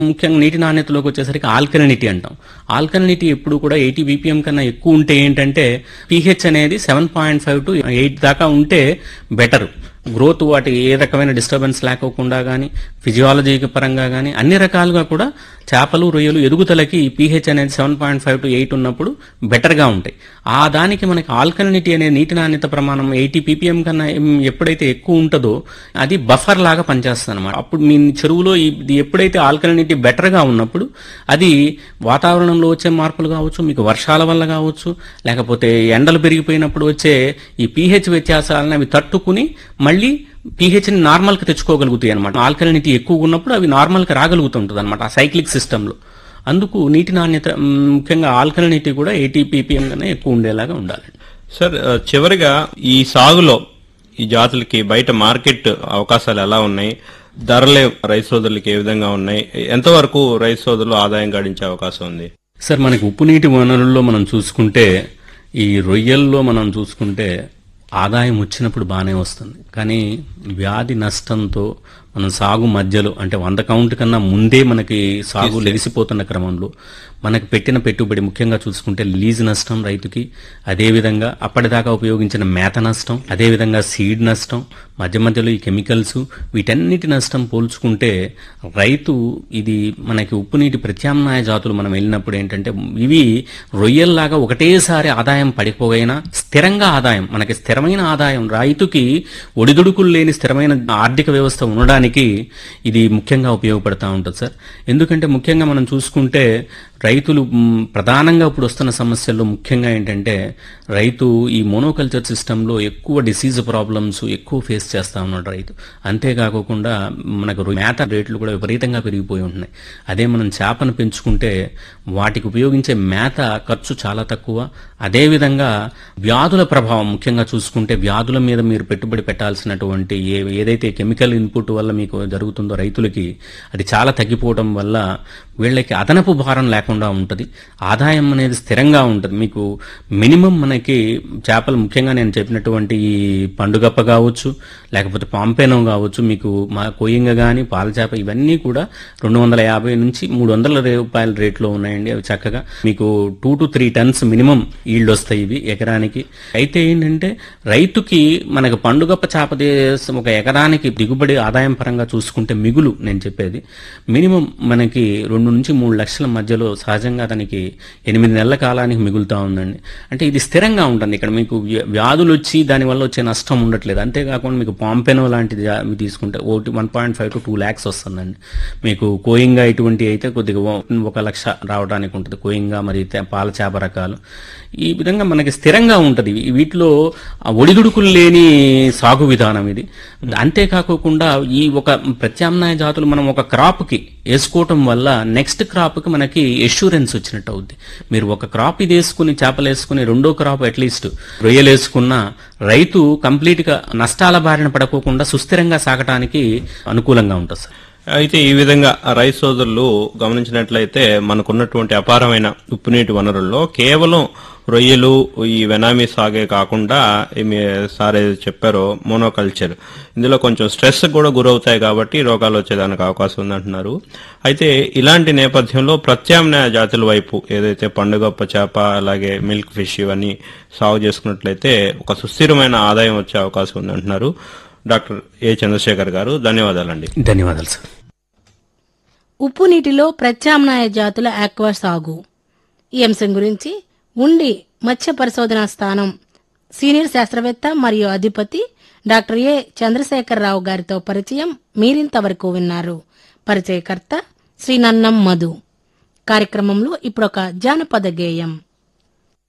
ముఖ్యంగా నీటి నాణ్యతలోకి వచ్చేసరికి ఆల్కలినిటీ అంటాం ఆల్కలినిటీ ఎప్పుడు కూడా ఎయిటీ బీపీఎం కన్నా ఎక్కువ ఉంటే ఏంటంటే పీహెచ్ అనేది seven point five to eight దాకా ఉంటే బెటర్ గ్రోత్ వాటి ఏ రకమైన డిస్టర్బెన్స్ లేకోకుండా కానీ ఫిజియాలజీ పరంగా కానీ అన్ని రకాలుగా కూడా చేపలు రొయ్యలు ఎదుగుదలకి పీహెచ్ అనేది seven point five to eight ఉన్నప్పుడు బెటర్గా ఉంటాయి ఆ దానికి మనకి ఆల్కలినిటీ అనే నీటి నాణ్యత ప్రమాణం ఎయిటీ పీపీఎం కన్నా ఎం- ఎప్పుడైతే ఎక్కువ ఉంటుందో అది బఫర్ లాగా పనిచేస్తుంది అనమాట అప్పుడు మీ చెరువులో ఇది ఎప్పుడైతే ఆల్కలినిటీ బెటర్గా ఉన్నప్పుడు అది వాతావరణంలో వచ్చే మార్పులు కావచ్చు మీకు వర్షాల వల్ల కావచ్చు లేకపోతే ఎండలు పెరిగిపోయినప్పుడు వచ్చే ఈ పీహెచ్ వ్యత్యాసాలను అవి తట్టుకుని మళ్ళీ pH ని నార్మల్ కి తెచ్చుకోగలుగుతాయి అనమాట ఆల్కలినిటీ ఎక్కువ ఉన్నప్పుడు అవి నార్మల్ కి రాగలుగుతుంటుంది అనమాట ఆ సైక్లిక్ సిస్టమ్ లో అందుకు నీటి నాణ్యత మ్, ముఖ్యంగా ఆల్కలినిటీ కూడా ఎయిటీ పీపీఎం కన్నా ఎక్కువ ఉండేలాగా ఉండాలి సార్ ఆ, చివరిగా ఈ సాగులో ఈ జాతులకి బయట మార్కెట్ అవకాశాలు ఎలా ఉన్నాయి ధరలే రైతు సోదరులకి ఏ విధంగా ఉన్నాయి ఎంతవరకు రైతు సోదరులు ఆదాయం గడించే అవకాశం ఉంది సార్ మనకి ఉప్పు నీటి వనరుల్లో మనం చూసుకుంటే ఈ రొయ్యల్లో మనం చూసుకుంటే ఆదాయం వచ్చినప్పుడు బాగానే వస్తుంది కానీ వ్యాధి నష్టంతో మనం సాగు మధ్యలో అంటే వంద కౌంట్ కన్నా ముందే మనకి సాగు లెగిసిపోతున్న క్రమంలో మనకి పెట్టిన పెట్టుబడి ముఖ్యంగా చూసుకుంటే లీజ్ నష్టం రైతుకి అదేవిధంగా అప్పటిదాకా ఉపయోగించిన మేత నష్టం అదేవిధంగా సీడ్ నష్టం మధ్య మధ్యలో ఈ కెమికల్స్ వీటన్నిటి నష్టం పోల్చుకుంటే రైతు ఇది మనకి ఉప్పు నీటి ప్రత్యామ్నాయ జాతులు మనం వెళ్ళినప్పుడు ఏంటంటే ఇవి రొయ్యల్లాగా ఒకటేసారి ఆదాయం పడిపోయినా స్థిరంగా ఆదాయం మనకి స్థిరమైన ఆదాయం రైతుకి ఒడిదుడుకులు లేని స్థిరమైన ఆర్థిక వ్యవస్థ ఉండడానికి ఇది ముఖ్యంగా ఉపయోగపడతా ఉంటుంది సార్ ఎందుకంటే ముఖ్యంగా మనం చూసుకుంటే రైతులు మ్, ప్రధానంగా ఇప్పుడు వస్తున్న సమస్యల్లో ముఖ్యంగా ఏంటంటే రైతు ఈ మోనోకల్చర్ సిస్టంలో ఎక్కువ డిసీజ్ ప్రాబ్లమ్స్ ఎక్కువ ఫేస్ చేస్తా ఉన్నాడు రైతు అంతేకాకుండా మనకు రొయ్య- మేత రేట్లు కూడా విపరీతంగా పెరిగిపోయి ఉంటున్నాయి అదే మనం చేపను పెంచుకుంటే వాటికి ఉపయోగించే మేత ఖర్చు చాలా తక్కువ అదేవిధంగా వ్యాధుల ప్రభావం ముఖ్యంగా చూసుకుంటే వ్యాధుల మీద మీరు పెట్టుబడి పెట్టాల్సినటువంటి ఏ ఏదైతే కెమికల్ ఇన్పుట్ వల్ల మీకు జరుగుతుందో రైతులకి అది చాలా తగ్గిపోవడం వల్ల వీళ్ళకి అదనపు భారం లేకుండా ఉంటుంది ఆదాయం అనేది స్థిరంగా ఉంటుంది మీకు మినిమం మనకి చేపలు ముఖ్యంగా నేను చెప్పినటువంటి ఈ పండుగప్ప కావచ్చు లేకపోతే పాంపేనం కావచ్చు మీకు మా కొయ్యంగ కానీ పాల చేప ఇవన్నీ కూడా రెండు వందల యాభై నుంచి మూడు వందల రూపాయల రేట్లో ఉన్నాయండి అవి చక్కగా మీకు two to three tons minimum yield వస్తాయి ఇవి ఎకరానికి అయితే ఏంటంటే రైతుకి మనకు పండుగప్ప చేప దేశం ఒక ఎకరానికి దిగుబడి ఆదాయం పరంగా చూసుకుంటే మిగులు నేను చెప్పేది మినిమం మనకి రెండు నుంచి మూడు లక్షల మధ్యలో సహజంగా దానికి ఎనిమిది నెలల కాలానికి మిగులుతా ఉందండి అంటే ఇది స్థిరంగా ఉంటుంది ఇక్కడ మీకు వ్య- వ్యాధులు వచ్చి దానివల్ల వచ్చే నష్టం ఉండట్లేదు అంతేకాకుండా మీకు పాంపెనో లాంటిది జా- మీరు తీసుకుంటే ఒకటి one point five to two lakhs వస్తుందండి మీకు కోయింగా ఇటువంటి అయితే కొద్దిగా ఓ- ఒక లక్ష రావడానికి ఉంటుంది కోయింగా మరి తే- పాల చేప రకాలు ఈ విధంగా మనకి స్థిరంగా ఉంటుంది వీటిలో ఆ ఒడిదుడుకులు లేని సాగు విధానం ఇది అంతేకాకుండా ఈ ఒక ప్రత్యామ్నాయ జాతులు మనం ఒక క్రాప్కి వేసుకోవటం వల్ల నెక్స్ట్ క్రాప్కి మనకి ఎష్యూరెన్స్ వచ్చినట్టు అవుద్ది మీరు ఒక క్రాప్ ఇది వేసుకుని చేపలు వేసుకుని రెండో క్రాప్ అట్లీస్ట్ రొయ్యలు వేసుకున్న రైతు కంప్లీట్గా నష్టాల బారిన పడకోకుండా సుస్థిరంగా సాగటానికి అనుకూలంగా ఉంటుంది సార్ అయితే ఈ విధంగా రైతు సోదరులు గమనించినట్లయితే మనకున్నటువంటి అపారమైన ఉప్పునీటి వనరుల్లో కేవలం రొయ్యలు ఈ వెనామీ సాగే కాకుండా ఈ మీ సార్ ఏది చెప్పారో మోనోకల్చర్ ఇందులో కొంచెం స్ట్రెస్ కూడా గురవుతాయి కాబట్టి రోగాలు వచ్చేదానికి అవకాశం ఉందంటున్నారు అయితే ఇలాంటి నేపథ్యంలో ప్రత్యామ్నాయ జాతుల వైపు ఏదైతే పండుగప్ప చేప అలాగే మిల్క్ ఫిష్ ఇవన్నీ సాగు చేసుకున్నట్లయితే ఒక సుస్థిరమైన ఆదాయం వచ్చే అవకాశం ఉందంటున్నారు డాక్టర్ ఏ చంద్రశేఖర్ గారు ధన్యవాదాలండి ధన్యవాదాలు సార్ ఉప్పు నీటిలో ప్రత్యామ్నాయ జాతుల ఆక్వా సాగు ఈ అంశం గురించి ఉండి మత్స్య పరిశోధనా స్థానం సీనియర్ శాస్త్రవేత్త మరియు అధిపతి డాక్టర్ ఏ చంద్రశేఖరరావు గారితో పరిచయం మీరింతవరకు విన్నారు పరిచయకర్త శ్రీ నన్నం మధు కార్యక్రమంలో ఇప్పుడొక జానపద గేయం